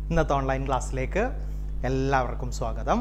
ഇന്നത്തെ ഓൺലൈൻ ക്ലാസ്സിലേക്ക് എല്ലാവർക്കും സ്വാഗതം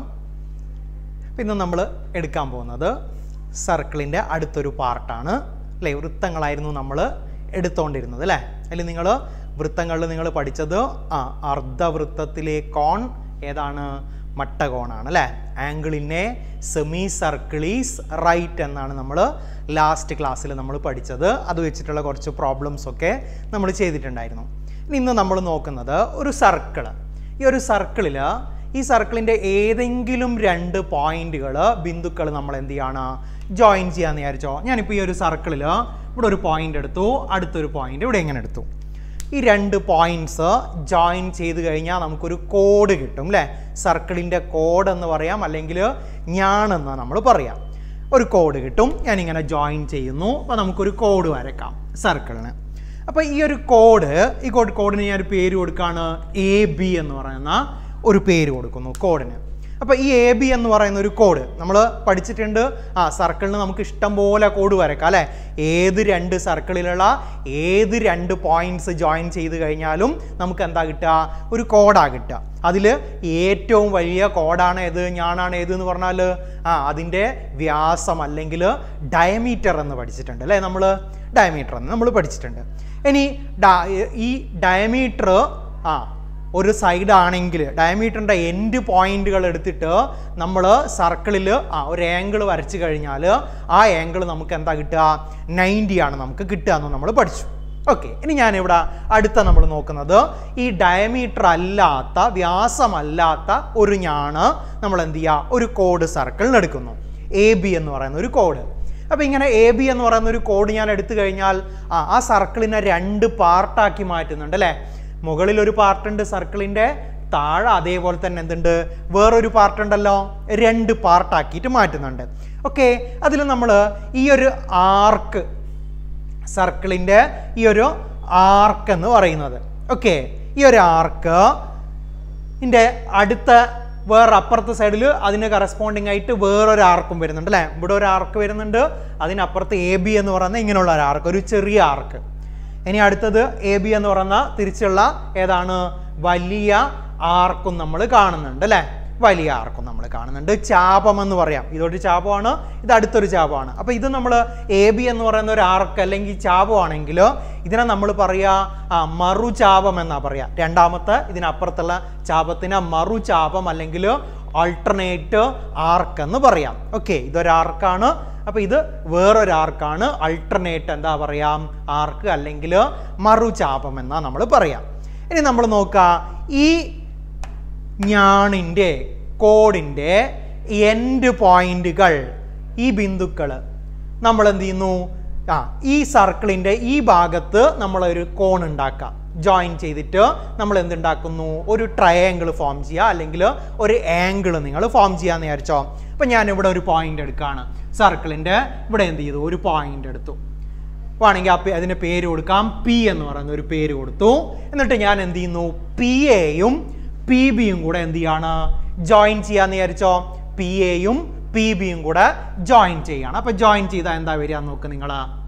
അപ്പോൾ ഇന്ന് നമ്മൾ എടുക്കാൻ പോകുന്നത് സർക്കിളിൻ്റെ അടുത്തൊരു പാർട്ടാണ് അല്ലേ വൃത്തങ്ങളായിരുന്നു നമ്മൾ എടുത്തുകൊണ്ടിരുന്നത് അല്ലേ അതിൽ നിങ്ങൾ വൃത്തങ്ങളിൽ നിങ്ങൾ പഠിച്ചത് ആ അർദ്ധവൃത്തത്തിലെ കോൺ ഏതാണ് മട്ടകോണാണ് അല്ലേ ആംഗിളിനെ സെമി സർക്കിളീസ് റൈറ്റ് എന്നാണ് നമ്മൾ ലാസ്റ്റ് ക്ലാസ്സിൽ നമ്മൾ പഠിച്ചത് അത് വെച്ചിട്ടുള്ള കുറച്ച് പ്രോബ്ലംസ് ഒക്കെ നമ്മൾ ചെയ്തിട്ടുണ്ടായിരുന്നു ഇനി ഇന്ന് നമ്മൾ നോക്കുന്നത് ഒരു സർക്കിള് ഈ ഒരു സർക്കിളിൽ ഈ സർക്കിളിൻ്റെ ഏതെങ്കിലും രണ്ട് പോയിന്റുകൾ ബിന്ദുക്കൾ നമ്മൾ എന്ത് ചെയ്യാണ് ജോയിൻ ചെയ്യാന്ന് വിചാരിച്ചോ ഞാനിപ്പോൾ ഈ ഒരു സർക്കിളിൽ ഇവിടെ ഒരു പോയിന്റ് എടുത്തു അടുത്തൊരു പോയിന്റ് ഇവിടെ എങ്ങനെ എടുത്തു ഈ രണ്ട് പോയിന്റ്സ് ജോയിൻ ചെയ്ത് കഴിഞ്ഞാൽ നമുക്കൊരു കോഡ് കിട്ടും അല്ലേ സർക്കിളിൻ്റെ കോഡ് എന്ന് പറയാം അല്ലെങ്കിൽ ഞാണെന്ന് നമ്മൾ പറയാം ഒരു കോഡ് കിട്ടും ഞാനിങ്ങനെ ജോയിൻ ചെയ്യുന്നു അപ്പോൾ നമുക്കൊരു കോഡ് വരക്കാം സർക്കിളിന് അപ്പോൾ ഈ ഒരു കോഡ് ഈ കോഡ് കോഡിന് ഞാൻ ഒരു പേര് കൊടുക്കുകയാണ് എ ബി എന്ന് പറയുന്ന ഒരു പേര് കൊടുക്കുന്നു കോഡിന് അപ്പോൾ ഈ എ ബി എന്ന് പറയുന്ന ഒരു കോഡ് നമ്മൾ പഠിച്ചിട്ടുണ്ട് ആ സർക്കിളിന് നമുക്ക് ഇഷ്ടം പോലെ കോഡ് വരക്കാം അല്ലേ ഏത് രണ്ട് സർക്കിളിലുള്ള ഏത് രണ്ട് പോയിന്റ്സ് ജോയിൻ ചെയ്ത് കഴിഞ്ഞാലും നമുക്ക് എന്താ കിട്ടുക ഒരു കോഡാ കിട്ടുക അതിൽ ഏറ്റവും വലിയ കോഡാണ് ഏത് ഞാനാണ് ഏത് എന്ന് പറഞ്ഞാൽ ആ അതിൻ്റെ വ്യാസം അല്ലെങ്കിൽ ഡയമീറ്റർ എന്ന് പഠിച്ചിട്ടുണ്ട് അല്ലേ നമ്മൾ ഡയമീറ്റർ എന്ന് നമ്മൾ പഠിച്ചിട്ടുണ്ട് ഇനി ഡ- ഈ ഡയമീറ്റർ ആ ഒരു സൈഡ് ആണെങ്കിൽ ഡയമീറ്ററിൻ്റെ എൻഡ് പോയിന്റുകൾ എടുത്തിട്ട് നമ്മൾ സർക്കിളിൽ ആ ഒരു ആംഗിൾ വരച്ച് കഴിഞ്ഞാൽ ആ ആംഗിൾ നമുക്ക് എന്താ കിട്ടുക 90 ആണ് നമുക്ക് കിട്ടുക എന്ന് നമ്മൾ പഠിച്ചു ഓക്കെ ഇനി ഞാനിവിടെ അടുത്ത നമ്മൾ നോക്കുന്നത് ഈ ഡയമീറ്റർ അല്ലാത്ത വ്യാസമല്ലാത്ത ഒരു ഞാണ് നമ്മൾ എന്ത് ചെയ്യുക ഒരു കോഡ് സർക്കിളിന് എടുക്കുന്നു എ ബി എന്ന് പറയുന്ന ഒരു കോഡ് അപ്പോൾ ഇങ്ങനെ എ ബി എന്ന് പറയുന്ന ഒരു കോഡ് ഞാൻ എടുത്തു കഴിഞ്ഞാൽ ആ ആ സർക്കിളിനെ രണ്ട് പാർട്ടാക്കി മാറ്റുന്നുണ്ട് അല്ലേ മുകളിൽ ഒരു പാർട്ടുണ്ട് സർക്കിളിൻ്റെ താഴെ അതേപോലെ തന്നെ എന്തുണ്ട് വേറൊരു പാർട്ടുണ്ടല്ലോ രണ്ട് പാർട്ടാക്കിയിട്ട് മാറ്റുന്നുണ്ട് ഓക്കെ അതിൽ നമ്മൾ ഈ ഒരു ആർക്ക് സർക്കിളിൻ്റെ ഈ ഒരു ആർക്ക് എന്ന് പറയുന്നത് ഓക്കെ ഈ ഒരു ആർക്ക് ഇതിൻ്റെ അടുത്ത വേറെ അപ്പുറത്തെ സൈഡിൽ അതിന് കറസ്പോണ്ടിങ് ആയിട്ട് വേറൊരു ആർക്കും വരുന്നുണ്ട് അല്ലേ ഇവിടെ ഒരു ആർക്ക് വരുന്നുണ്ട് അതിനപ്പുറത്ത് എ ബി എന്ന് പറയുന്ന ഇങ്ങനെയുള്ള ഒരു ആർക്ക് ഒരു ചെറിയ ആർക്ക് ഇനി അടുത്തത് എ ബി എന്ന് പറയുന്ന തിരിച്ചുള്ള ഏതാണ് വലിയ ആർക്കും നമ്മൾ കാണുന്നുണ്ട് അല്ലേ വലിയ ആർക്കും നമ്മൾ കാണുന്നുണ്ട് ചാപം എന്ന് പറയാം ഇതൊരു ചാപമാണ് ഇത് അടുത്തൊരു ചാപമാണ് അപ്പോൾ ഇത് നമ്മൾ എ ബി എന്ന് പറയുന്ന ഒരു ആർക്ക് അല്ലെങ്കിൽ ചാപമാണെങ്കിൽ ഇതിനെ നമ്മൾ പറയുക ആ മറുചാപം എന്നാ പറയുക രണ്ടാമത്തെ ഇതിനപ്പുറത്തുള്ള ചാപത്തിന് മറുചാപം അല്ലെങ്കിൽ ആൾട്ടർനേറ്റ് ആർക്ക് എന്ന് പറയാം ഓക്കെ ഇതൊരു ആർക്കാണ് അപ്പോൾ ഇത് വേറൊരു ആർക്കാണ് അൾട്ടർനേറ്റ് എന്താ പറയാം ആർക്ക് അല്ലെങ്കിൽ മറുചാപം എന്നാ നമ്മൾ പറയാം ഇനി നമ്മൾ നോക്കുക ഈ ഞാണിൻ്റെ കോഡിൻ്റെ എൻഡ് പോയിന്റുകൾ ഈ ബിന്ദുക്കൾ നമ്മൾ എന്ത് ചെയ്യുന്നു ആ ഈ സർക്കിളിൻ്റെ ഈ ഭാഗത്ത് നമ്മളൊരു കോൺ ഉണ്ടാക്കാം ജോയിൻ ചെയ്തിട്ട് നമ്മൾ എന്തുണ്ടാക്കുന്നു ഒരു ട്രയാങ്കിൾ ഫോം ചെയ്യുക അല്ലെങ്കിൽ ഒരു ആംഗിൾ നിങ്ങൾ ഫോം ചെയ്യാന്ന് വിചാരിച്ചോ അപ്പം ഞാൻ ഇവിടെ ഒരു പോയിന്റ് എടുക്കുകയാണ് സർക്കിളിൻ്റെ ഇവിടെ എന്ത് ചെയ്തു ഒരു പോയിന്റ് എടുത്തു വേണമെങ്കിൽ ആ പേ- അതിന് പേര് കൊടുക്കാം പി എന്ന് പറയുന്ന ഒരു പേര് കൊടുത്തു എന്നിട്ട് ഞാൻ എന്ത് ചെയ്യുന്നു പി എയും പി ബിയും കൂടെ എന്ത് ചെയ്യാണ് ജോയിൻ ചെയ്യാന്ന് വിചാരിച്ചോ പി എയും പി ബിയും കൂടെ ജോയിൻ ചെയ്യാണ് അപ്പൊ ജോയിൻ ചെയ്താൽ എന്താ വരിക നോക്ക് നിങ്ങൾ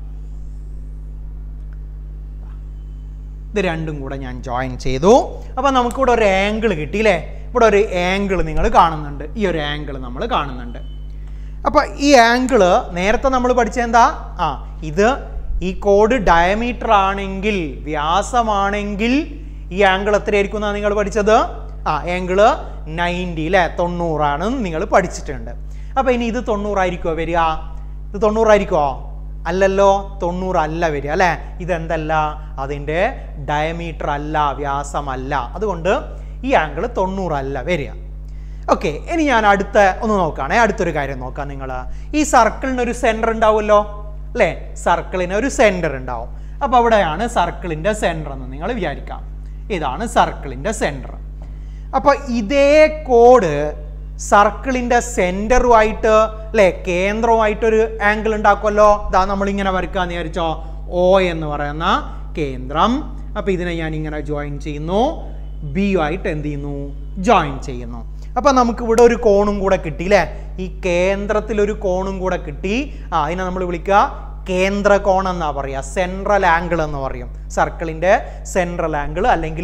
ഇത് രണ്ടും കൂടെ ഞാൻ ജോയിൻ ചെയ്തു അപ്പൊ നമുക്കിവിടെ ഒരു ആംഗിൾ കിട്ടിയില്ലേ ഇവിടെ ഒരു ആംഗിൾ നിങ്ങൾ കാണുന്നുണ്ട് ഈ ഒരു ആംഗിൾ നമ്മൾ കാണുന്നുണ്ട് അപ്പൊ ഈ ആംഗിള് നേരത്തെ നമ്മൾ പഠിച്ച എന്താ ആ ഇത് ഈ കോഡ് ഡയമീറ്റർ ആണെങ്കിൽ വ്യാസമാണെങ്കിൽ ഈ ആംഗിൾ എത്രയായിരിക്കും എന്നാണ് നിങ്ങൾ പഠിച്ചത് ആ ആംഗിള് നയൻറ്റി അല്ലേ തൊണ്ണൂറാണ് നിങ്ങൾ പഠിച്ചിട്ടുണ്ട് അപ്പൊ ഇനി ഇത് തൊണ്ണൂറായിരിക്കുമോ വരിക ഇത് തൊണ്ണൂറായിരിക്കുമോ അല്ലല്ലോ തൊണ്ണൂറല്ല വരിക അല്ലേ ഇതെന്തല്ല അതിൻ്റെ ഡയമീറ്റർ അല്ല വ്യാസമല്ല അതുകൊണ്ട് ഈ ആംഗിൾ തൊണ്ണൂറല്ല വരിക ഓക്കെ ഇനി ഞാൻ അടുത്ത ഒന്ന് നോക്കുകയാണെ അടുത്തൊരു കാര്യം നോക്കാം നിങ്ങൾ ഈ സർക്കിളിന് ഒരു സെൻറ്റർ ഉണ്ടാവുമല്ലോ അല്ലേ സർക്കിളിന് ഒരു സെൻറ്റർ ഉണ്ടാവും അപ്പോൾ അവിടെയാണ് സർക്കിളിൻ്റെ സെൻറ്റർ എന്ന് നിങ്ങൾ വിചാരിക്കാം ഇതാണ് സർക്കിളിൻ്റെ സെൻറ്റർ അപ്പോൾ ഇതേ കോഡ് സർക്കിളിൻ്റെ സെൻറ്ററുമായിട്ട് അല്ലേ കേന്ദ്രവുമായിട്ടൊരു ആംഗിൾ ഉണ്ടാക്കുമല്ലോ ഇതാ നമ്മളിങ്ങനെ വരയ്ക്കാന്ന് വിചാരിച്ചോ ഒ എന്ന് പറയുന്ന കേന്ദ്രം അപ്പോൾ ഇതിനെ ഞാൻ ഇങ്ങനെ ജോയിൻ ചെയ്യുന്നു ബി ആയിട്ട് എന്ത് ചെയ്യുന്നു ജോയിൻ ചെയ്യുന്നു അപ്പോൾ നമുക്ക് ഇവിടെ ഒരു കോണും കൂടെ കിട്ടി അല്ലേ ഈ കേന്ദ്രത്തിൽ ഒരു കോണും കൂടെ കിട്ടി ആ അതിനെ നമ്മൾ വിളിക്കുക കേന്ദ്ര കോണം എന്നാ പറയുക സെൻട്രൽ ആംഗിൾ എന്ന് പറയും സർക്കിളിൻ്റെ സെൻട്രൽ ആംഗിൾ അല്ലെങ്കിൽ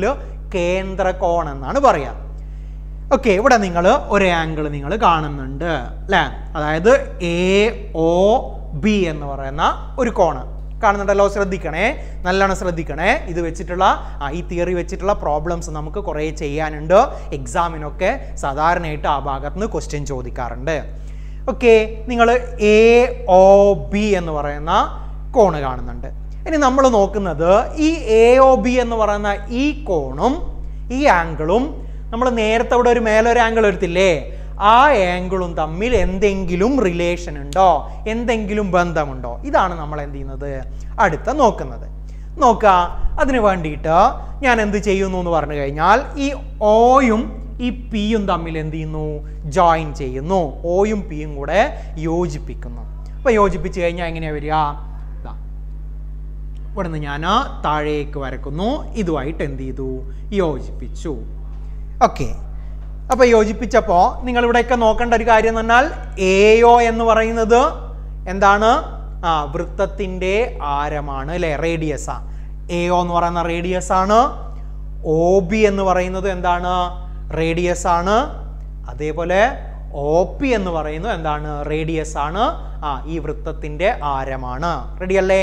കേന്ദ്രകോൺ എന്നാണ് പറയുക ഓക്കെ ഇവിടെ നിങ്ങൾ ഒരു ആംഗിൾ നിങ്ങൾ കാണുന്നുണ്ട് അല്ലേ അതായത് എ ഒ ബി എന്ന് പറയുന്ന ഒരു കോണ് കാണുന്നുണ്ടല്ലോ ശ്രദ്ധിക്കണേ നല്ലോണം ശ്രദ്ധിക്കണേ ഇത് വെച്ചിട്ടുള്ള ആ, ഈ തിയറി വെച്ചിട്ടുള്ള പ്രോബ്ലംസ് നമുക്ക് കുറേ ചെയ്യാനുണ്ട് എക്സാമിനൊക്കെ സാധാരണയായിട്ട് ആ ഭാഗത്ത് നിന്ന് ക്വസ്റ്റ്യൻ ചോദിക്കാറുണ്ട് ഓക്കെ നിങ്ങൾ എ ഒ ബി എന്ന് പറയുന്ന കോണ് കാണുന്നുണ്ട് ഇനി നമ്മൾ നോക്കുന്നത് ഈ എ ഒ ബി എന്ന് പറയുന്ന ഈ കോണും ഈ ആംഗിളും നമ്മൾ നേരത്തെ ഇവിടെ ഒരു മേലൊരു ആംഗിൾ എടുത്തില്ലേ ആ ആംഗിളും തമ്മിൽ എന്തെങ്കിലും റിലേഷൻ ഉണ്ടോ എന്തെങ്കിലും ബന്ധമുണ്ടോ ഇതാണ് നമ്മൾ എന്ത് ചെയ്യുന്നത് അടുത്ത നോക്കുന്നത് നോക്കുക അതിന് വേണ്ടിയിട്ട് ഞാൻ എന്ത് ചെയ്യുന്നു എന്ന് പറഞ്ഞു കഴിഞ്ഞാൽ ഈ ഓയും ഈ പിയും തമ്മിൽ എന്ത് ചെയ്യുന്നു ജോയിൻ ചെയ്യുന്നു ഓയും പിയും കൂടെ യോജിപ്പിക്കുന്നു അപ്പോൾ യോജിപ്പിച്ച് കഴിഞ്ഞാൽ എങ്ങനെയാ വരിക ദാ ഇവിടെ നിന്ന് ഞാൻ താഴേക്ക് വരക്കുന്നു ഇതുമായിട്ട് എന്ത് ചെയ്തു യോജിപ്പിച്ചു ഓക്കെ അപ്പോൾ യോജിപ്പിച്ചപ്പോൾ നിങ്ങൾ ഇവിടെയൊക്കെ നോക്കേണ്ട ഒരു കാര്യം എന്ന് പറഞ്ഞാൽ എയോ എന്ന് പറയുന്നത് എന്താണ് ആ വൃത്തത്തിൻ്റെ ആരമാണ് അല്ലേ റേഡിയസാ എയോ എന്ന് പറയുന്ന റേഡിയസ് ആണ് ഒ ബി എന്ന് പറയുന്നത് എന്താണ് റേഡിയസ് ആണ് അതേപോലെ ഒ പി എന്ന് പറയുന്നത് എന്താണ് റേഡിയസ് ആണ് ആ ഈ വൃത്തത്തിൻ്റെ ആരമാണ് റെഡിയല്ലേ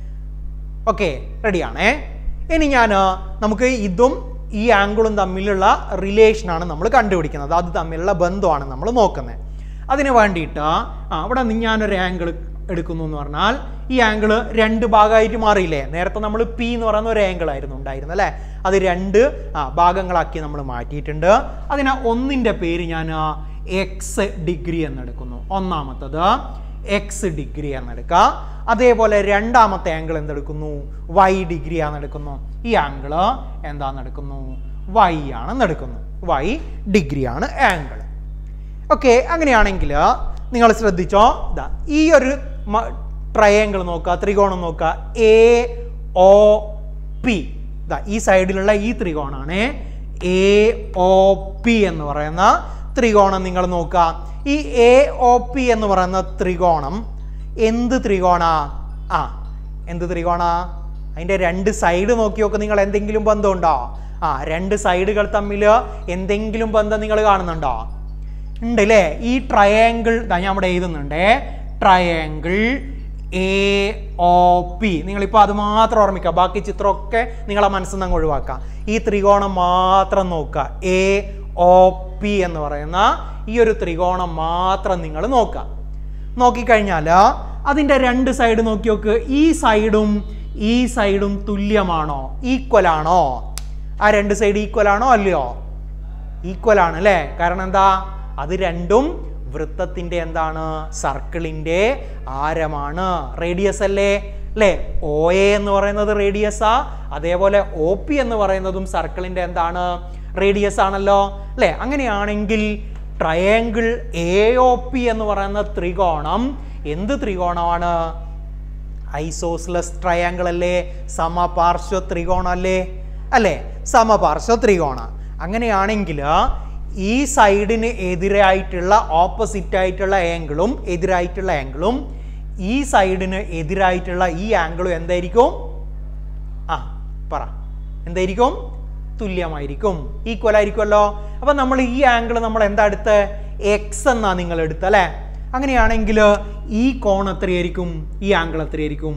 ഓക്കെ റെഡിയാണേ ഇനി ഞാൻ നമുക്ക് ഇതും ഈ ആംഗിളും തമ്മിലുള്ള റിലേഷനാണ് നമ്മൾ കണ്ടുപിടിക്കുന്നത് അത് തമ്മിലുള്ള ബന്ധമാണ് നമ്മൾ നോക്കുന്നത് അതിന് വേണ്ടിയിട്ട് ആ ഇവിടെ നിന്ന് ഞാനൊരു ആംഗിൾ എടുക്കുന്നു എന്ന് പറഞ്ഞാൽ ഈ ആംഗിൾ രണ്ട് ഭാഗമായിട്ട് മാറിയില്ലേ നേരത്തെ നമ്മൾ പി എന്ന് പറയുന്ന ഒരു ആംഗിൾ ആയിരുന്നു ഉണ്ടായിരുന്നത് അല്ലേ അത് രണ്ട് ആ, ഭാഗങ്ങളാക്കി നമ്മൾ മാറ്റിയിട്ടുണ്ട് അതിന് ഒന്നിൻ്റെ പേര് ഞാൻ എക്സ് ഡിഗ്രി എന്നെടുക്കുന്നു ഒന്നാമത്തത് എക്സ് ഡിഗ്രി എന്നെടുക്കുക അതേപോലെ രണ്ടാമത്തെ ആംഗിൾ എന്തെടുക്കുന്നു വൈ ഡിഗ്രി ആണെന്നെടുക്കുന്നു ഈ ആംഗിൾ എന്താണെന്നെടുക്കുന്നു വൈ ആണെന്നെടുക്കുന്നു വൈ ഡിഗ്രിയാണ് ആംഗിൾ ഓക്കെ അങ്ങനെയാണെങ്കിൽ നിങ്ങൾ ശ്രദ്ധിച്ചോ ഇതാ ഈ ഒരു ട്രയാങ്കിൾ നോക്കുക ത്രികോണം നോക്കുക എ ഒ പി ഇതാ ഈ സൈഡിലുള്ള ഈ ത്രികോണാണ് എ ഒ പി എന്ന് പറയുന്ന ത്രികോണം നിങ്ങൾ നോക്കുക ഈ എ ഒ പി എന്ന് പറയുന്ന ത്രികോണം എന്ത് ത്രികോണ ആ എന്ത് ത്രികോണ അതിൻ്റെ രണ്ട് സൈഡ് നോക്കി നോക്ക് നിങ്ങൾ എന്തെങ്കിലും ബന്ധമുണ്ടോ ആ രണ്ട് സൈഡുകൾ തമ്മിൽ എന്തെങ്കിലും ബന്ധം നിങ്ങൾ കാണുന്നുണ്ടോ ഉണ്ട് അല്ലേ ഈ ട്രയാങ്കിൾ ഞാൻ ഇവിടെ എഴുതുന്നുണ്ട് ട്രയാങ്കിൾ എ ഒ പി നിങ്ങളിപ്പോൾ അത് മാത്രം ഓർമ്മിക്കുക ബാക്കി ചിത്രമൊക്കെ നിങ്ങളെ മനസ്സിൽ നിന്ന് അങ്ങ് ഒഴിവാക്കാം ഈ ത്രികോണം മാത്രം നോക്കുക എ ഒ പി എന്ന് പറയുന്ന ഈ ഒരു ത്രികോണം മാത്രം നിങ്ങൾ നോക്കുക നോക്കിക്കഴിഞ്ഞാൽ അതിൻ്റെ രണ്ട് സൈഡ് നോക്കി നോക്ക് ഈ സൈഡും ഈ സൈഡും തുല്യമാണോ ഈക്വൽ ആണോ ആ രണ്ട് സൈഡ് ഈക്വൽ ആണോ അല്ലയോ ഈക്വൽ ആണ് അല്ലേ കാരണം എന്താ അത് രണ്ടും വൃത്തത്തിന്റെ എന്താണ് സർക്കിളിന്റെ ആരമാണ് റേഡിയസ് അല്ലേ അല്ലേ ഒ എ എന്ന് പറയുന്നത് റേഡിയസാ അതേപോലെ ഒ പി എന്ന് പറയുന്നതും സർക്കിളിന്റെ എന്താണ് റേഡിയസ് ആണല്ലോ അല്ലേ അങ്ങനെയാണെങ്കിൽ ട്രയാങ്കിൾ എ ഒ പി എന്ന് പറയുന്ന ത്രികോണം എന്ത് ത്രികോണമാണ് ഐസോസ്ലസ് ട്രയാങ്കിൾ അല്ലേ സമപാർശ്വ ത്രികോണം അല്ലേ അല്ലേ സമപാർശ്വ ത്രികോണ അങ്ങനെയാണെങ്കിൽ ഈ സൈഡിന് എതിരായിട്ടുള്ള ഓപ്പോസിറ്റ് ആയിട്ടുള്ള ആംഗിളും എതിരായിട്ടുള്ള ആംഗിളും ഈ സൈഡിന് എതിരായിട്ടുള്ള ഈ ആംഗിളും എന്തായിരിക്കും ആ പറ എന്തായിരിക്കും തുല്യമായിരിക്കും ഈക്വൽ ആയിരിക്കുമല്ലോ അപ്പൊ നമ്മൾ ഈ ആംഗിൾ നമ്മൾ എന്താ എടുത്ത് എക്സ് എന്നാ നിങ്ങൾ എടുത്ത് അല്ലേ അങ്ങനെയാണെങ്കിൽ ഈ കോൺ എത്രയായിരിക്കും ഈ ആംഗിൾ എത്രയായിരിക്കും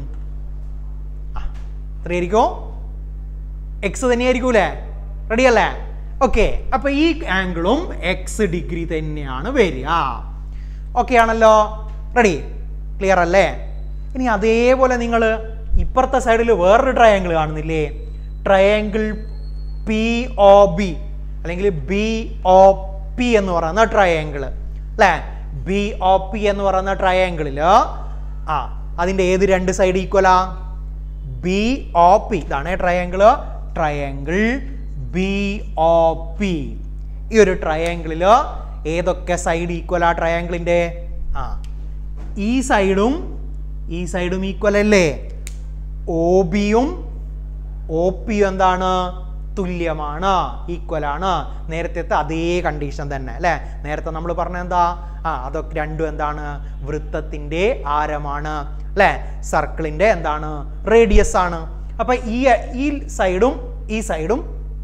ആ, എത്രയായിരിക്കും എക്സ് തന്നെയായിരിക്കൂലേ റെഡി അല്ലേ ഓക്കെ അപ്പൊ ഈ ആംഗിളും എക്സ് ഡിഗ്രി തന്നെയാണ് വരിക ഓക്കെ ആണല്ലോ റെഡി ക്ലിയർ അല്ലേ ഇനി അതേപോലെ നിങ്ങൾ ഇപ്പുറത്തെ സൈഡിൽ വേറൊരു ട്രയാങ്കിൾ കാണുന്നില്ലേ ട്രയാങ്കിൾ പി ഒ ബി അല്ലെങ്കിൽ ബി ഒ പി എന്ന് പറയുന്ന ട്രയാങ്കിൾ അല്ലേ ബി ഒ പി എന്ന് പറയുന്ന ട്രയാങ്കിളിൽ ആ അതിൻ്റെ ഏത് രണ്ട് സൈഡ് ഈക്വലാ ബി ഒ പി ഇതാണ് triangle triangle B O P ഈ ഒരു ട്രയാങ്കിളിൽ ഏതൊക്കെ സൈഡ് ഈക്വൽ ആ ട്രയാങ്കിളിൻ്റെ ആ ഈ സൈഡും ഈ സൈഡും ഈക്വൽ അല്ലേ ഒ ബിയും ഒ പിയും എന്താണ് തുല്യമാണ് ഈക്വൽ ആണ് നേരത്തെ അതേ കണ്ടീഷൻ തന്നെ അല്ലേ നേരത്തെ നമ്മൾ പറഞ്ഞ എന്താ ആ അതൊക്കെ രണ്ടും എന്താണ് വൃത്തത്തിൻ്റെ ആരമാണ് അല്ലേ സർക്കിളിൻ്റെ എന്താണ് റേഡിയസ് ആണ് അപ്പം ഈ ഈ സൈഡും ഈ സൈഡും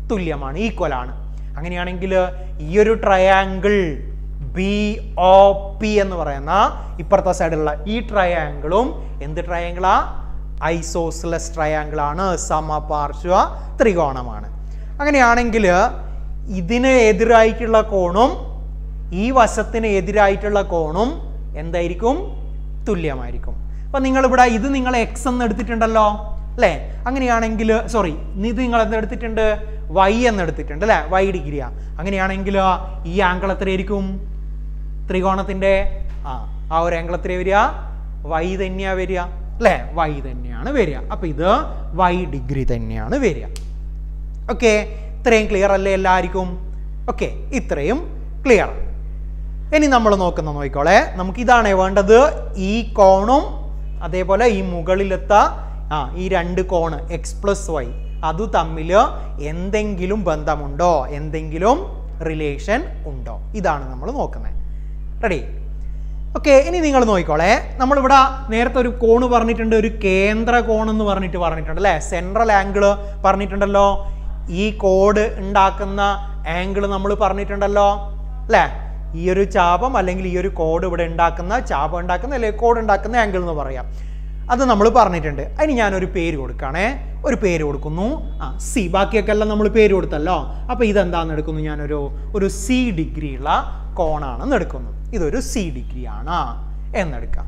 തുല്യമാണ് ഈക്വൽ ആണ് അങ്ങനെയാണെങ്കിൽ ഈ ഒരു ട്രയാങ്കിൾ ബി ഒ പി എന്ന് പറയുന്ന ഇപ്പുറത്തെ സൈഡിലുള്ള ഈ ട്രയാങ്കിളും എന്ത് ട്രയാങ്കിളാ ഐസോസ്ലസ് ട്രയാങ്കിൾ ആണ് സമപാർശ്വ ത്രികോണമാണ് അങ്ങനെയാണെങ്കിൽ ഇതിന് എതിരായിട്ടുള്ള കോണും ഈ വശത്തിന് എതിരായിട്ടുള്ള കോണും എന്തായിരിക്കും തുല്യമായിരിക്കും അപ്പം നിങ്ങളിവിടെ ഇത് നിങ്ങൾ എക്സ് എന്ന് എടുത്തിട്ടുണ്ടല്ലോ അല്ലേ അങ്ങനെയാണെങ്കിൽ സോറി ഇത് നിങ്ങൾ എന്ത് എടുത്തിട്ടുണ്ട് വൈ എന്ന് എടുത്തിട്ടുണ്ട് അല്ലേ വൈ ഡിഗ്രിയാ അങ്ങനെയാണെങ്കിൽ ഈ ആംഗിൾ എത്രയായിരിക്കും ത്രികോണത്തിൻ്റെ ആ ആ ഒരു ആംഗിൾ എത്രയാ വരിക വൈ തന്നെയാ വരിക അല്ലേ വൈ തന്നെയാണ് വരിക അപ്പം ഇത് വൈ ഡിഗ്രി തന്നെയാണ് വരിക ഓക്കെ ഇത്രയും ക്ലിയർ അല്ലേ എല്ലാവർക്കും ഓക്കെ ഇത്രയും ക്ലിയർ ഇനി നമ്മൾ നോക്കുന്ന നോക്കിക്കോളെ നമുക്ക് ഇതാണ് വേണ്ടത് ഈ കോണും അതേപോലെ ഈ മുകളിലത്ത ആ ഈ രണ്ട് കോണ് എക്സ് പ്ലസ് വൈ അത് തമ്മിൽ എന്തെങ്കിലും ബന്ധമുണ്ടോ എന്തെങ്കിലും റിലേഷൻ ഉണ്ടോ ഇതാണ് നമ്മൾ നോക്കുന്നത് റെഡി ഓക്കെ ഇനി നിങ്ങൾ നോക്കിക്കോളെ നമ്മളിവിടെ നേരത്തെ ഒരു കോണ് പറഞ്ഞിട്ടുണ്ട് ഒരു കേന്ദ്ര കോൺ എന്ന് പറഞ്ഞിട്ട് പറഞ്ഞിട്ടുണ്ട് അല്ലേ സെൻട്രൽ ആംഗിൾ പറഞ്ഞിട്ടുണ്ടല്ലോ ഈ കോഡ് ഉണ്ടാക്കുന്ന ആംഗിൾ നമ്മൾ പറഞ്ഞിട്ടുണ്ടല്ലോ അല്ലേ ഈ ഒരു ചാപം അല്ലെങ്കിൽ ഈ ഒരു കോഡ് ഇവിടെ ഉണ്ടാക്കുന്ന ചാപം ഉണ്ടാക്കുന്ന അല്ലെങ്കിൽ കോഡ് ഉണ്ടാക്കുന്ന ആംഗിൾ എന്ന് പറയാം അത് നമ്മൾ പറഞ്ഞിട്ടുണ്ട് അതിന് ഞാനൊരു പേര് കൊടുക്കുകയാണേ ഒരു പേര് കൊടുക്കുന്നു ആ സി ബാക്കിയൊക്കെ എല്ലാം നമ്മൾ പേര് കൊടുത്തല്ലോ അപ്പോൾ ഇതെന്താണെന്ന് എടുക്കുന്നു ഞാനൊരു ഒരു സി ഡിഗ്രി ഉള്ള കോണാണെന്ന് എടുക്കുന്നു ഇതൊരു സി ഡിഗ്രി ആണ് എന്നെടുക്കാം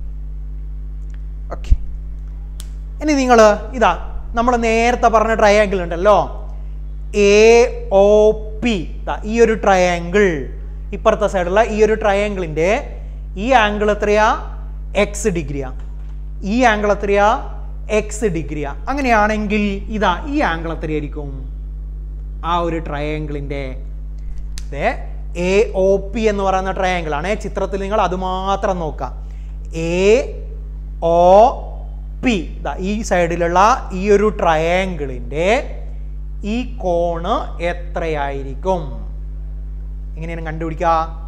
ഓക്കെ ഇനി നിങ്ങൾ ഇതാ നമ്മൾ നേരത്തെ പറഞ്ഞ ട്രയാങ്കിൾ ഉണ്ടല്ലോ എ ഒ പി ഈ ഒരു ട്രയാങ്കിൾ ഇപ്പുറത്തെ സൈഡുള്ള ഈ ഒരു ട്രയാങ്കിളിൻ്റെ ഈ ആംഗിൾ എത്രയാ എക്സ് ഡിഗ്രിയാ ഈ ആംഗിൾ എത്രയാ എക്സ് ഡിഗ്രിയാ അങ്ങനെയാണെങ്കിൽ ഇതാ ഈ ആംഗിൾ എത്രയായിരിക്കും ആ ഒരു ട്രയാങ്കിളിൻ്റെ എ ഒ പി എന്ന് പറയുന്ന ട്രയാങ്കിൾ ആണ് ചിത്രത്തിൽ നിങ്ങൾ അത് മാത്രം നോക്കാം എ ഒ പി ഈ സൈഡിലുള്ള ഈ ഒരു ട്രയാങ്കിളിൻ്റെ ഈ കോണ് എത്രയായിരിക്കും എങ്ങനെയാണ് കണ്ടുപിടിക്കുക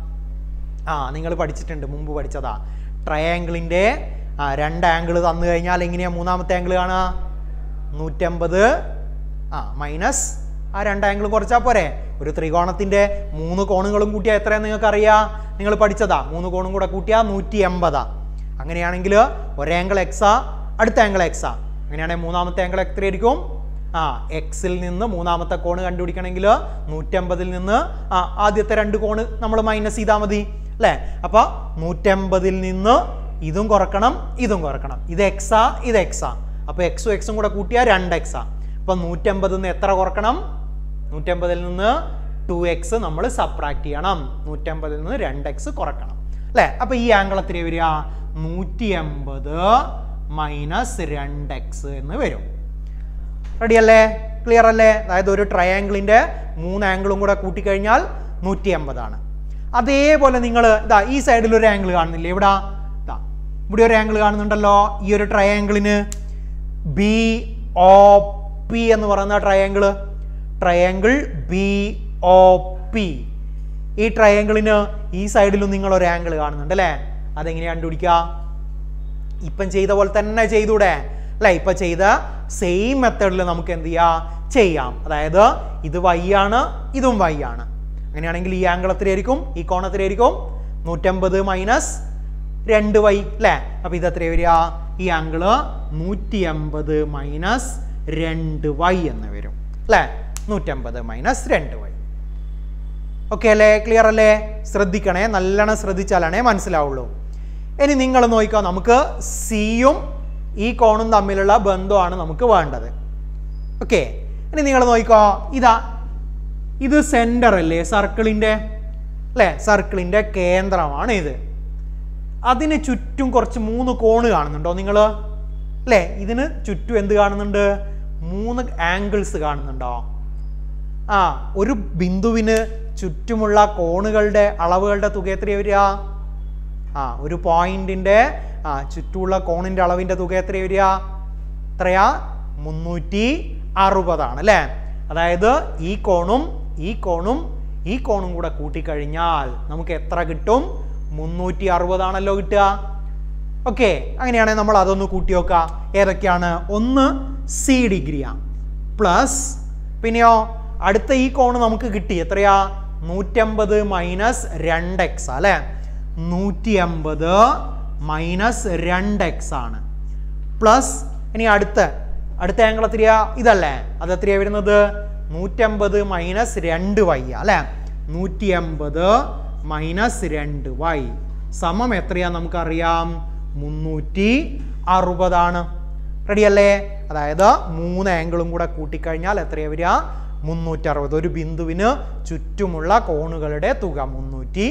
ആ നിങ്ങൾ പഠിച്ചിട്ടുണ്ട് മുമ്പ് പഠിച്ചതാ ട്രയാങ്കിളിൻ്റെ ആ രണ്ട് ആംഗിൾ തന്നു കഴിഞ്ഞാൽ എങ്ങനെയാണ് മൂന്നാമത്തെ ആംഗിൾ കാണുക നൂറ്റമ്പത് ആ മൈനസ് ആ രണ്ട് ആംഗിൾ കുറച്ചാൽ പോരെ ഒരു ത്രികോണത്തിൻ്റെ മൂന്ന് കോണുകളും കൂട്ടിയാൽ എത്രയാണ് നിങ്ങൾക്ക് അറിയാം നിങ്ങൾ പഠിച്ചതാ മൂന്ന് കോണും കൂടെ കൂട്ടിയാൽ നൂറ്റി എൺപതാ അങ്ങനെയാണെങ്കിൽ ഒരാംഗിൾ എക്സാ അടുത്ത ആംഗിൾ എക്സാ അങ്ങനെയാണെങ്കിൽ മൂന്നാമത്തെ ആംഗിൾ എത്രയായിരിക്കും ആ എക്സിൽ നിന്ന് മൂന്നാമത്തെ കോണ് കണ്ടുപിടിക്കണമെങ്കിൽ നൂറ്റമ്പതിൽ നിന്ന് ആ ആദ്യത്തെ രണ്ട് കോണ് നമ്മൾ മൈനസ് ചെയ്താൽ മതി അല്ലേ അപ്പോൾ നൂറ്റമ്പതിൽ നിന്ന് ഇതും കുറക്കണം ഇതും കുറക്കണം ഇത് എക്സാ ഇത് എക്സാ അപ്പോൾ എക്സും എക്സും കൂടെ കൂട്ടിയാൽ രണ്ട് എക്സാ അപ്പോൾ നൂറ്റമ്പതിൽ നിന്ന് എത്ര കുറക്കണം നൂറ്റമ്പതിൽ നിന്ന് ടു എക്സ് നമ്മൾ സബ്ട്രാക്ട് ചെയ്യണം നൂറ്റമ്പതിൽ നിന്ന് രണ്ട് എക്സ് കുറക്കണം അല്ലേ അപ്പോൾ ഈ ആംഗിൾ എത്ര വരിക നൂറ്റി എൺപത് മൈനസ് രണ്ട് എക്സ് എന്ന് വരും റെഡി അല്ലേ ക്ലിയർ അല്ലേ അതായത് ഒരു ട്രയാങ്കിളിൻ്റെ മൂന്ന് ആംഗിളും കൂടെ കൂട്ടിക്കഴിഞ്ഞാൽ നൂറ്റി എൺപതാണ് അതേപോലെ നിങ്ങൾ ഇതാ ഈ സൈഡിൽ ഒരു ആംഗിൾ കാണുന്നില്ലേ ഇവിടെ ഇതാ ഇവിടെ ഒരു ആംഗിൾ കാണുന്നുണ്ടല്ലോ ഈ ഒരു ട്രയാങ്കിളിന് ബി ഒ പി എന്ന് പറയുന്ന triangle triangle B O P ഈ ട്രയാങ്കിളിന് ഈ സൈഡിലും നിങ്ങൾ ഒരു ആംഗിൾ കാണുന്നുണ്ട് അല്ലേ അതെങ്ങനെയാണ് കണ്ടുപിടിക്കുക ഇപ്പം ചെയ്ത പോലെ തന്നെ ചെയ്തൂടെ അല്ലേ ഇപ്പം ചെയ്ത സെയിം മെത്തേഡിൽ നമുക്ക് എന്ത് ചെയ്യാം ചെയ്യാം അതായത് ഇത് വൈ ആണ് ഇതും വൈ ആണ് അങ്ങനെയാണെങ്കിൽ ഈ ആംഗിൾ എത്രയായിരിക്കും ഈ കോൺ എത്രയായിരിക്കും നൂറ്റമ്പത് മൈനസ് രണ്ട് വൈ അല്ലേ അപ്പോൾ ഇത് എത്രയാ വരിക ഈ ആംഗിള് നൂറ്റി അമ്പത് മൈനസ് രണ്ട് വൈ എന്ന് വരും അല്ലേ നൂറ്റമ്പത് മൈനസ് രണ്ട് വൈ ഓക്കെ അല്ലേ ക്ലിയർ അല്ലേ ശ്രദ്ധിക്കണേ നല്ലോണം ശ്രദ്ധിച്ചാലാണേ മനസ്സിലാവുള്ളൂ ഇനി നിങ്ങൾ നോക്കിക്കോ നമുക്ക് സിയും ഈ കോണും തമ്മിലുള്ള ബന്ധമാണ് നമുക്ക് വേണ്ടത് ഓക്കെ ഇനി നിങ്ങൾ നോക്കിക്കോ ഇതാ ഇത് സെൻറ്റർ അല്ലേ സർക്കിളിൻ്റെ അല്ലേ സർക്കിളിൻ്റെ കേന്ദ്രമാണ് ഇത് അതിന് ചുറ്റും കുറച്ച് മൂന്ന് കോണ് കാണുന്നുണ്ടോ നിങ്ങൾ അല്ലേ ഇതിന് ചുറ്റും എന്ത് കാണുന്നുണ്ട് മൂന്ന് ആംഗിൾസ് കാണുന്നുണ്ടോ ആ ഒരു ബിന്ദുവിന് ചുറ്റുമുള്ള കോണുകളുടെ അളവുകളുടെ തുക എത്രയാ വരിക ആ ഒരു പോയിന്റിന്റെ ആ ചുറ്റുമുള്ള കോണിന്റെ അളവിന്റെ തുക എത്രയാ വരിക എത്രയാ മുന്നൂറ്റി അറുപതാണ് അല്ലേ അതായത് ഈ കോണും ഈ കോണും ഈ കോണും കൂടെ കൂട്ടിക്കഴിഞ്ഞാൽ നമുക്ക് എത്ര കിട്ടും മുന്നൂറ്റി അറുപതാണല്ലോ കിട്ടുക ഓക്കെ അങ്ങനെയാണെങ്കിൽ നമ്മൾ അതൊന്ന് കൂട്ടി നോക്കാം ഏതൊക്കെയാണ് ഒന്ന് സി ഡിഗ്രിയാണ് പ്ലസ് പിന്നെയോ അടുത്ത ഈ കോണ് നമുക്ക് കിട്ടി എത്രയാ നൂറ്റമ്പത് മൈനസ് രണ്ട് എക്സ് അല്ലേ നൂറ്റി അമ്പത് മൈനസ് രണ്ട് എക്സ് ആണ് പ്ലസ് ഇനി അടുത്ത അടുത്ത ആംഗിൾ എത്രയാ ഇതല്ലേ അത് എത്രയാ വരുന്നത് നൂറ്റമ്പത് മൈനസ് രണ്ട് വൈ അല്ലേ നൂറ്റി അമ്പത് മൈനസ് രണ്ട് വൈ സമം എത്രയാ നമുക്കറിയാം മുന്നൂറ്റി അറുപതാണ് റെഡിയല്ലേ അതായത് മൂന്ന് ആംഗിളും കൂടെ കൂട്ടിക്കഴിഞ്ഞാൽ എത്രയാ വരിക മുന്നൂറ്റി അറുപത് ഒരു ബിന്ദുവിന് ചുറ്റുമുള്ള കോണുകളുടെ തുക മുന്നൂറ്റി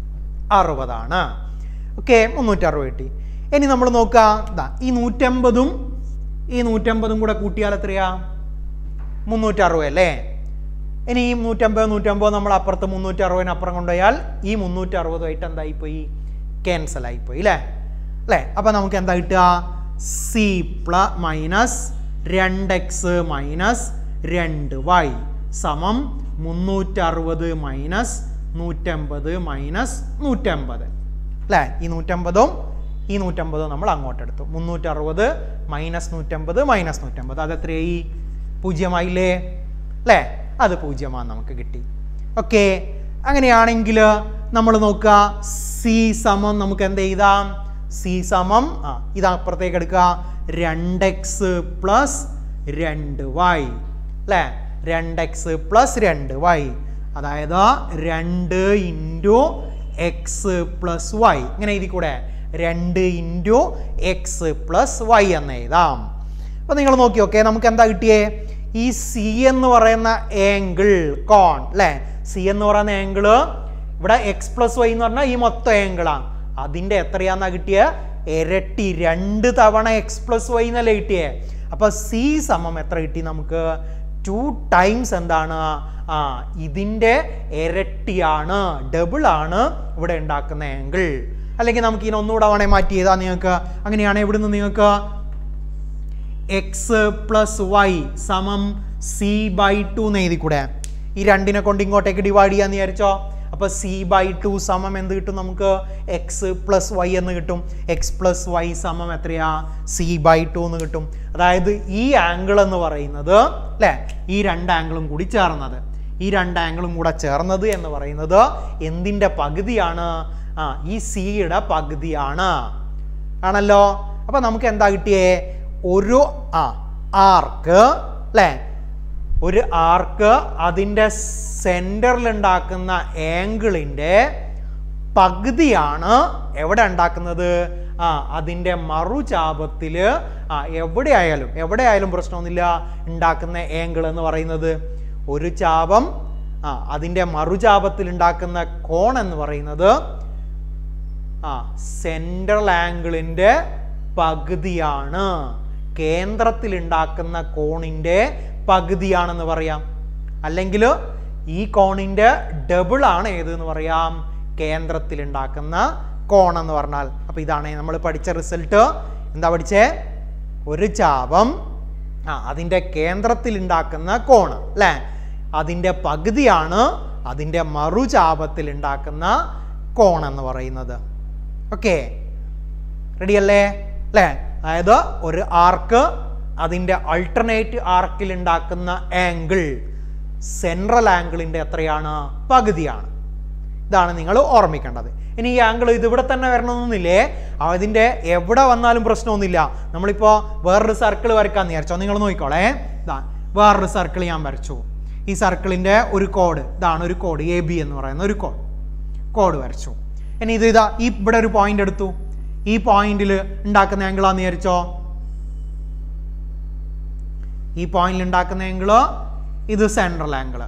അറുപതാണ് ഓക്കെ മുന്നൂറ്റി അറുപത് കിട്ടി ഇനി നമ്മൾ നോക്കാം ഇതാ ഈ നൂറ്റമ്പതും ഈ നൂറ്റമ്പതും കൂടെ കൂട്ടിയാൽ എത്രയാ മുന്നൂറ്റി അറുപത് അല്ലേ ഇനി ഈ നൂറ്റമ്പത് നൂറ്റമ്പത് നമ്മൾ അപ്പുറത്ത് മുന്നൂറ്റി അറുപതിന് അപ്പുറം കൊണ്ടുപോയാൽ ഈ മുന്നൂറ്റി അറുപതുമായിട്ട് എന്തായിപ്പോയി ക്യാൻസൽ ആയിപ്പോയി അല്ലേ അല്ലേ അപ്പം നമുക്ക് എന്താ കിട്ടുക സി പ്ല മൈനസ് രണ്ട് എക്സ് മൈനസ് രണ്ട് വൈ സമം മുന്നൂറ്ററുപത് മൈനസ് നൂറ്റമ്പത് മൈനസ് നൂറ്റമ്പത് അല്ലേ ഈ നൂറ്റമ്പതും ഈ നൂറ്റമ്പതും നമ്മൾ അങ്ങോട്ട് എടുത്തു മുന്നൂറ്ററുപത് മൈനസ് നൂറ്റമ്പത് മൈനസ് നൂറ്റമ്പത് അത് എത്രയായി പൂജ്യമായില്ലേ അല്ലേ അത് പൂജ്യമാണ് നമുക്ക് കിട്ടി ഓക്കെ അങ്ങനെയാണെങ്കിൽ നമ്മൾ നോക്കുക സി സമം നമുക്ക് എന്ത് എഴുതാം സി സമം ആ ഇത് അപ്പുറത്തേക്ക് എടുക്കുക രണ്ട് എക്സ് പ്ലസ് രണ്ട് വൈ അല്ലേ രണ്ട് എക്സ് പ്ലസ് രണ്ട് വൈ അതായത് രണ്ട് ഇൻറ്റു എക്സ് പ്ലസ് വൈ ഇങ്ങനെ എഴുതി കൂടെ രണ്ട് ഇൻറ്റു എക്സ് പ്ലസ് വൈ എന്ന് എഴുതാം അപ്പോൾ നിങ്ങൾ നോക്കി ഓക്കെ നമുക്ക് എന്താ കിട്ടിയേ ഈ സി എന്ന് പറയുന്ന ആംഗിൾ കോൺ അല്ലേ സി എന്ന് പറയുന്ന ആംഗിള് ഇവിടെ എക്സ് പ്ലസ് വൈ എന്ന് പറഞ്ഞാൽ ഈ മൊത്തം ആംഗിളാണ് അതിൻ്റെ എത്രയാന്നാ കിട്ടിയ ഇരട്ടി രണ്ട് തവണ എക്സ് പ്ലസ് വൈ എന്നല്ലേ കിട്ടിയേ അപ്പോൾ സി സമം എത്ര കിട്ടി നമുക്ക് ടു ടൈംസ് എന്താണ് ആ ഇതിൻ്റെ ഇരട്ടിയാണ് ഡബിൾ ആണ് ഇവിടെ ഉണ്ടാക്കുന്ന ആംഗിൾ അല്ലെങ്കിൽ നമുക്ക് ഇതിനെ ഒന്നുകൂടെ വേണേൽ മാറ്റി ചെയ്താൽ നിങ്ങൾക്ക് അങ്ങനെയാണെങ്കിൽ ഇവിടുന്ന് നിങ്ങൾക്ക് എക്സ് പ്ലസ് വൈ സമം സി ബൈ ടു എന്ന് എഴുതി കൂടെ ഈ രണ്ടിനെ കൊണ്ട് ഇങ്ങോട്ടേക്ക് ഡിവൈഡ് ചെയ്യാന്ന് വിചാരിച്ചോ അപ്പോൾ സി ബൈ ടു സമം എന്ത് കിട്ടും നമുക്ക് എക്സ് പ്ലസ് വൈ എന്ന് കിട്ടും എക്സ് പ്ലസ് വൈ സമം എത്രയാ സി ബൈ ടു എന്ന് കിട്ടും അതായത് ഈ ആംഗിൾ എന്ന് പറയുന്നത് അല്ലേ ഈ രണ്ട് ആംഗിളും കൂടി ചേർന്നത് ഈ രണ്ട് ആംഗിളും കൂടെ ചേർന്നത് എന്ന് പറയുന്നത് എന്തിൻ്റെ പകുതിയാണ് ആ ഈ സിയുടെ പകുതിയാണ് ആണല്ലോ അപ്പം നമുക്ക് എന്താ കിട്ടിയേ ഒരു ആ ആർക്ക് അല്ലേ ഒരു ആർക്ക് അതിൻ്റെ സെൻറ്ററിൽ ഉണ്ടാക്കുന്ന ആംഗിളിൻ്റെ പകുതിയാണ് എവിടെ ഉണ്ടാക്കുന്നത് ആ അതിൻ്റെ മറുചാപത്തിൽ ആ എവിടെ ആയാലും എവിടെ ആയാലും പ്രശ്നമൊന്നുമില്ല ഉണ്ടാക്കുന്ന ആംഗിൾ എന്ന് പറയുന്നത് ഒരു ചാപം ആ അതിൻ്റെ മറുചാപത്തിൽ ഉണ്ടാക്കുന്ന കോൺ എന്ന് പറയുന്നത് ആ സെൻട്രൽ ആംഗിളിൻ്റെ പകുതിയാണ് കേന്ദ്രത്തിൽ ഉണ്ടാക്കുന്ന കോണിൻ്റെ പകുതിയാണെന്ന് പറയാം അല്ലെങ്കിൽ ഈ കോണിൻ്റെ ഡബിൾ ആണ് ഏത് എന്ന് പറയാം കേന്ദ്രത്തിൽ ഉണ്ടാക്കുന്ന കോൺ എന്ന് പറഞ്ഞാൽ അപ്പോൾ ഇതാണ് നമ്മൾ പഠിച്ച റിസൾട്ട് എന്താ പഠിച്ചേ ഒരു ചാപം ആ അതിൻ്റെ കേന്ദ്രത്തിൽ ഉണ്ടാക്കുന്ന കോണ് അല്ലേ അതിൻ്റെ പകുതിയാണ് അതിൻ്റെ മറുചാപത്തിൽ ഉണ്ടാക്കുന്ന കോൺ എന്ന് പറയുന്നത് ഓക്കെ റെഡിയല്ലേ അല്ലേ അതായത് ഒരു ആർക്ക് അതിൻ്റെ അൾട്ടർനേറ്റ് ആർക്കിൽ ഉണ്ടാക്കുന്ന ആംഗിൾ സെൻട്രൽ ആംഗിളിൻ്റെ എത്രയാണ് പകുതിയാണ് ഇതാണ് നിങ്ങൾ ഓർമ്മിക്കേണ്ടത് ഇനി ഈ ആംഗിൾ ഇതിവിടെ തന്നെ വരണമെന്നില്ലേ അതിൻ്റെ എവിടെ വന്നാലും പ്രശ്നമൊന്നുമില്ല നമ്മളിപ്പോൾ വേറൊരു സർക്കിൾ വരയ്ക്കാന്ന് വിചാരിച്ചോ നിങ്ങൾ നോക്കിക്കോളേ ഇതാ വേറൊരു സർക്കിൾ ഞാൻ വരച്ചു ഈ സർക്കിളിൻ്റെ ഒരു കോഡ് ഇതാണ് ഒരു കോഡ് എ ബി എന്ന് പറയുന്ന ഒരു കോഡ് കോഡ് വരച്ചു ഇനി ഇത് ഇതാ ഈ ഇവിടെ ഒരു പോയിന്റ് എടുത്തു ഈ പോയിന്റിൽ ഉണ്ടാക്കുന്ന ആംഗിളാന്ന് വിചാരിച്ചോ ഈ പോയിന്റിൽ ഉണ്ടാക്കുന്ന ആംഗിള് ഇത് സെൻട്രൽ ആംഗിള്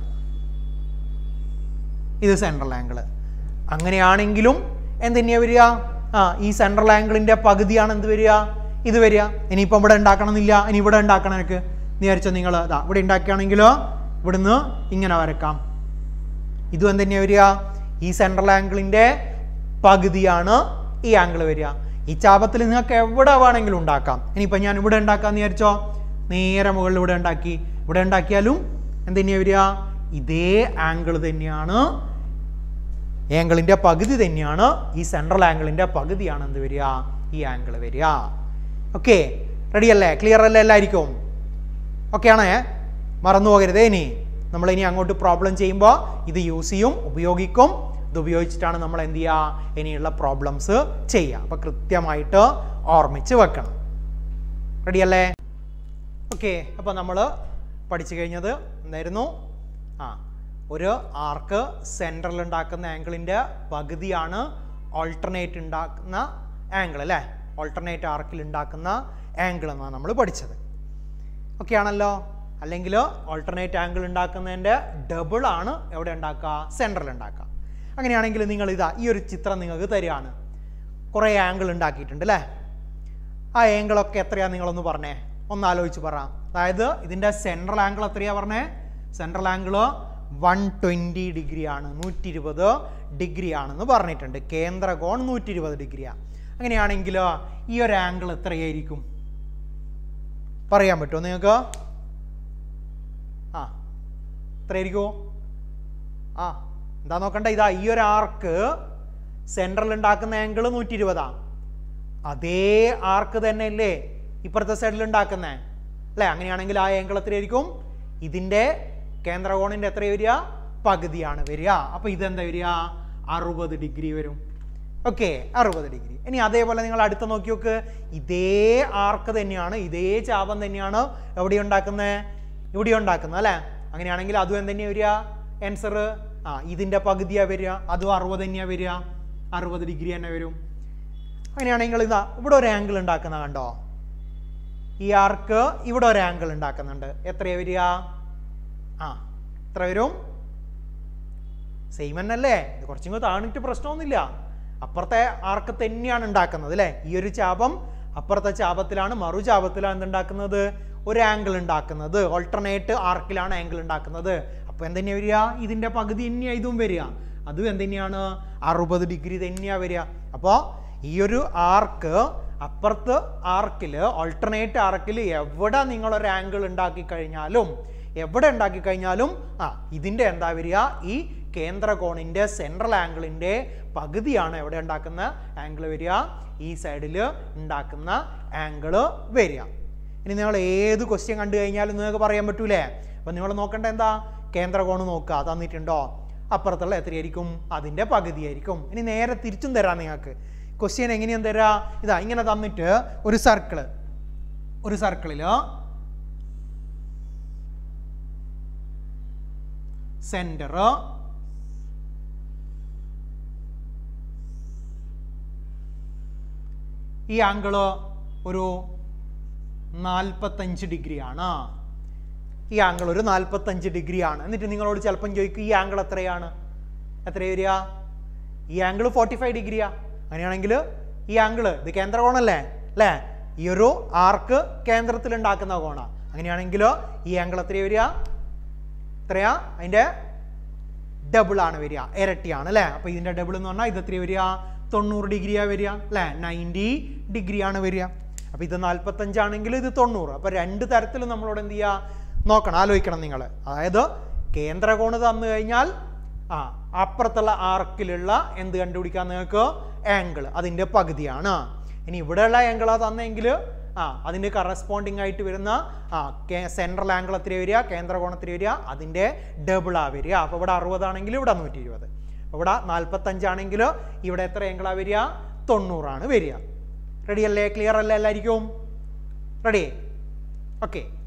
ഇത് സെൻട്രൽ ആംഗിള് അങ്ങനെയാണെങ്കിലും എന്തെന്നെയാ വരിക ആ ഈ സെൻട്രൽ ആംഗിളിന്റെ പകുതിയാണ് എന്ത് വരിക ഇത് വരിക ഇനിയിപ്പം ഇവിടെ ഉണ്ടാക്കണമെന്നില്ല ഇനി ഇവിടെ ഉണ്ടാക്കണം എനിക്ക് വിചാരിച്ചോ നിങ്ങൾ അതാ ഇവിടെ ഉണ്ടാക്കുകയാണെങ്കിലോ ഇവിടുന്ന് ഇങ്ങനെ വരക്കാം ഇതും എന്തെന്നെയാ വരിക ഈ സെൻട്രൽ ആംഗിളിന്റെ പകുതിയാണ് ഈ ആംഗിൾ വരിക ഈ ചാപത്തിൽ നിങ്ങൾക്ക് എവിടെ വേണമെങ്കിലും ഉണ്ടാക്കാം ഇനിയിപ്പോൾ ഞാൻ ഇവിടെ ഉണ്ടാക്കാന്ന് വിചാരിച്ചോ നേരെ മുകളിൽ ഇവിടെ ഉണ്ടാക്കി ഇവിടെ ഉണ്ടാക്കിയാലും എന്തെന്നെയാ വരിക ഇതേ ആംഗിൾ തന്നെയാണ് ആംഗിളിൻ്റെ പകുതി തന്നെയാണ് ഈ സെൻട്രൽ ആംഗിളിൻ്റെ പകുതിയാണ് എന്ത് വരിക ഈ ആംഗിൾ വരിക ഓക്കെ റെഡി അല്ലേ ക്ലിയർ അല്ലേ എല്ലായിരിക്കും ഓക്കെ ആണേ മറന്നു പോകരുതേ ഇനി നമ്മൾ ഇനി അങ്ങോട്ട് പ്രോബ്ലം ചെയ്യുമ്പോൾ ഇത് യൂസ് ചെയ്യും ഉപയോഗിക്കും ഇത് ഉപയോഗിച്ചിട്ടാണ് നമ്മൾ എന്ത് ചെയ്യുക ഇനിയുള്ള പ്രോബ്ലംസ് ചെയ്യുക അപ്പോൾ കൃത്യമായിട്ട് ഓർമ്മിച്ച് വെക്കണം റെഡിയല്ലേ ഓക്കെ അപ്പോൾ നമ്മൾ പഠിച്ചു കഴിഞ്ഞത് എന്തായിരുന്നു ആ ഒരു ആർക്ക് സെൻട്രൽ ഉണ്ടാക്കുന്ന ആംഗിളിൻ്റെ പകുതിയാണ് ഓൾട്ടർനേറ്റ് ഉണ്ടാക്കുന്ന ആംഗിൾ അല്ലേ ഓൾട്ടർനേറ്റ് ആർക്കിൽ ഉണ്ടാക്കുന്ന ആംഗിൾ എന്നാണ് നമ്മൾ പഠിച്ചത് ഓക്കെ ആണല്ലോ അല്ലെങ്കിൽ ഓൾട്ടർനേറ്റ് ആംഗിൾ ഉണ്ടാക്കുന്നതിൻ്റെ ഡബിൾ ആണ് എവിടെ ഉണ്ടാക്കുക സെൻട്രൽ ഉണ്ടാക്കുക അങ്ങനെയാണെങ്കിൽ നിങ്ങൾ ഇതാ ഈ ഒരു ചിത്രം നിങ്ങൾക്ക് തരികയാണ് കുറേ ആംഗിൾ ഉണ്ടാക്കിയിട്ടുണ്ട് അല്ലേ ആ ആംഗിളൊക്കെ എത്രയാണ് നിങ്ങളൊന്ന് പറഞ്ഞേ ഒന്ന് ആലോചിച്ച് പറ അതായത് ഇതിൻ്റെ സെൻട്രൽ ആംഗിൾ എത്രയാണ് പറഞ്ഞേ സെൻട്രൽ ആംഗിൾ വൺ ട്വൻറ്റി ഡിഗ്രിയാണ് നൂറ്റി ഇരുപത് ഡിഗ്രി ആണെന്ന് പറഞ്ഞിട്ടുണ്ട് കേന്ദ്ര കോൺ നൂറ്റി ഇരുപത് ഡിഗ്രിയാണ് അങ്ങനെയാണെങ്കിൽ ഈ ഒരു ആംഗിൾ എത്രയായിരിക്കും പറയാൻ പറ്റുമോ നിങ്ങൾക്ക് ആ എത്രയായിരിക്കുമോ ആ എന്താ നോക്കണ്ട ഇതാ ഈ ഒരു ആർക്ക് സെൻട്രൽ ഉണ്ടാക്കുന്ന ആംഗിൾ നൂറ്റി ഇരുപതാണ് അതേ ആർക്ക് തന്നെ അല്ലേ ഇപ്പുറത്തെ സൈഡിൽ ഉണ്ടാക്കുന്നേ അല്ലേ അങ്ങനെയാണെങ്കിൽ ആ ആംഗിൾ എത്രയായിരിക്കും ഇതിൻ്റെ കേന്ദ്രകോണിൻ്റെ എത്ര വരിക പകുതിയാണ് വരിക അപ്പോൾ ഇതെന്താ വരിക അറുപത് ഡിഗ്രി വരും ഓക്കെ അറുപത് ഡിഗ്രി ഇനി അതേപോലെ നിങ്ങൾ അടുത്ത നോക്കി നോക്ക് ഇതേ ആർക്ക് തന്നെയാണ് ഇതേ ചാപം തന്നെയാണ് എവിടെ ഉണ്ടാക്കുന്നത് ഇവിടെ ഉണ്ടാക്കുന്നത് അല്ലേ അങ്ങനെയാണെങ്കിൽ അതും എന്തന്നെയാണ് വരിക ആൻസർ ആ ഇതിൻ്റെ പകുതിയാണ് വരിക അതും അറുപത് തന്നെയാണ് വരിക അറുപത് ഡിഗ്രി തന്നെ വരും അങ്ങനെയാണെങ്കിൽ ഇതാ ഇവിടെ ഒരു ആംഗിൾ ഉണ്ടാക്കുന്ന കണ്ടോ ഈ ആർക്ക് ഇവിടെ ഒരു ആംഗിൾ ഉണ്ടാക്കുന്നുണ്ട് എത്രയാ വരിക ആ എത്ര വരും സെയിം തന്നെ അല്ലേ ഇത് കുറച്ചും കൂടെ താണിട്ട് പ്രശ്നമൊന്നുമില്ല അപ്പുറത്തെ ആർക്ക് തന്നെയാണ് ഉണ്ടാക്കുന്നത് അല്ലേ ഈ ഒരു ചാപം അപ്പുറത്തെ ചാപത്തിലാണ് മറു ചാപത്തിലാണ് എന്തുണ്ടാക്കുന്നത് ഒരു ആംഗിൾ ഉണ്ടാക്കുന്നത് ഓൾട്ടർനേറ്റ് ആർക്കിലാണ് ആംഗിൾ ഉണ്ടാക്കുന്നത് അപ്പോൾ എന്തെന്നെയാ വരിക ഇതിൻ്റെ പകുതി തന്നെയാണ് ഇതും വരിക അതും എന്തെന്നെയാണ് അറുപത് ഡിഗ്രി തന്നെയാണ് വരിക അപ്പോൾ ഈ ഒരു ആർക്ക് അപ്പുറത്ത് ആർക്കിൽ ഓൾട്ടർനേറ്റ് ആർക്കിൽ എവിടെ നിങ്ങളൊരു ആംഗിൾ ഉണ്ടാക്കി കഴിഞ്ഞാലും എവിടെ ഉണ്ടാക്കി കഴിഞ്ഞാലും ആ ഇതിൻ്റെ എന്താ വരിക ഈ കേന്ദ്രകോണിൻ്റെ സെൻട്രൽ ആംഗിളിൻ്റെ പകുതിയാണ് എവിടെ ഉണ്ടാക്കുന്ന ആംഗിൾ വരിക ഈ സൈഡിൽ ഉണ്ടാക്കുന്ന ആംഗിൾ വരിക ഇനി നിങ്ങൾ ഏത് ക്വസ്റ്റ്യൻ കണ്ടു കഴിഞ്ഞാലും നിങ്ങൾക്ക് പറയാൻ പറ്റൂലേ അപ്പം നിങ്ങൾ നോക്കേണ്ട എന്താ കേന്ദ്രകോണ് നോക്കുക തന്നിട്ടുണ്ടോ അപ്പുറത്തുള്ള എത്രയായിരിക്കും അതിൻ്റെ പകുതിയായിരിക്കും ഇനി നേരെ തിരിച്ചും തരാം നിങ്ങൾക്ക് ക്വസ്റ്റ്യൻ എങ്ങനെയാണ് തരാ ഇതാ ഇങ്ങനെ തന്നിട്ട് ഒരു സർക്കിള് ഒരു സർക്കിളിൽ സെൻറ്റർ ഈ ആംഗിള് ഒരു നാൽപ്പത്തഞ്ച് ഡിഗ്രിയാണ് ഈ ആംഗിൾ ഒരു നാൽപ്പത്തഞ്ച് ഡിഗ്രിയാണ് എന്നിട്ട് നിങ്ങളോട് ചിലപ്പം ചോദിക്കും ഈ ആംഗിൾ എത്രയാണ് എത്ര വരിക ഈ ആംഗിൾ ഫോർട്ടി ഫൈവ് ഡിഗ്രിയാ അങ്ങനെയാണെങ്കിൽ ഈ ആംഗിൾ ഇത് കേന്ദ്രകോണല്ലേ അല്ലേ ഈ ഒരു ആർക്ക് കേന്ദ്രത്തിൽ ഉണ്ടാക്കുന്ന കോണാണ് അങ്ങനെയാണെങ്കിൽ ഈ ആംഗിൾ എത്രയാ വരിക എത്രയാ അതിൻ്റെ ഡബിൾ ആണ് വരിക ഇരട്ടിയാണ് അല്ലേ അപ്പോൾ ഇതിൻ്റെ ഡബിൾ എന്ന് പറഞ്ഞാൽ ഇത് എത്രയാ വരിക തൊണ്ണൂറ് ഡിഗ്രിയാണ് വരിക അല്ലേ നയൻറ്റി ഡിഗ്രിയാണ് വരിക അപ്പോൾ ഇത് നാൽപ്പത്തഞ്ചാണെങ്കിൽ ഇത് തൊണ്ണൂറ് അപ്പോൾ രണ്ട് തരത്തിൽ നമ്മളോട് എന്ത് ചെയ്യുക നോക്കണം ആലോചിക്കണം നിങ്ങൾ അതായത് കേന്ദ്രകോണ് തന്നു കഴിഞ്ഞാൽ ആ അപ്പുറത്തുള്ള ആർക്കിലുള്ള എന്ത് കണ്ടുപിടിക്കാൻ നിങ്ങൾക്ക് ആംഗിൾ അതിൻ്റെ പകുതിയാണ് ഇനി ഇവിടെയുള്ള ആംഗിളാ തന്നെങ്കിൽ ആ അതിൻ്റെ കറസ്പോണ്ടിങ് ആയിട്ട് വരുന്ന ആ സെൻട്രൽ ആംഗിൾ എത്ര വരിക കേന്ദ്രകോണം എത്ര വരിക അതിൻ്റെ ഡബിളാ വരിക അപ്പോൾ ഇവിടെ അറുപതാണെങ്കിൽ ഇവിടെ നൂറ്റി ഇരുപത് ഇവിടെ നാൽപ്പത്തഞ്ചാണെങ്കിൽ ഇവിടെ എത്ര ആംഗിളാ വരിക തൊണ്ണൂറാണ് വരിക റെഡി അല്ലേ ക്ലിയർ അല്ലേ എല്ലായിരിക്കും റെഡി ഓക്കെ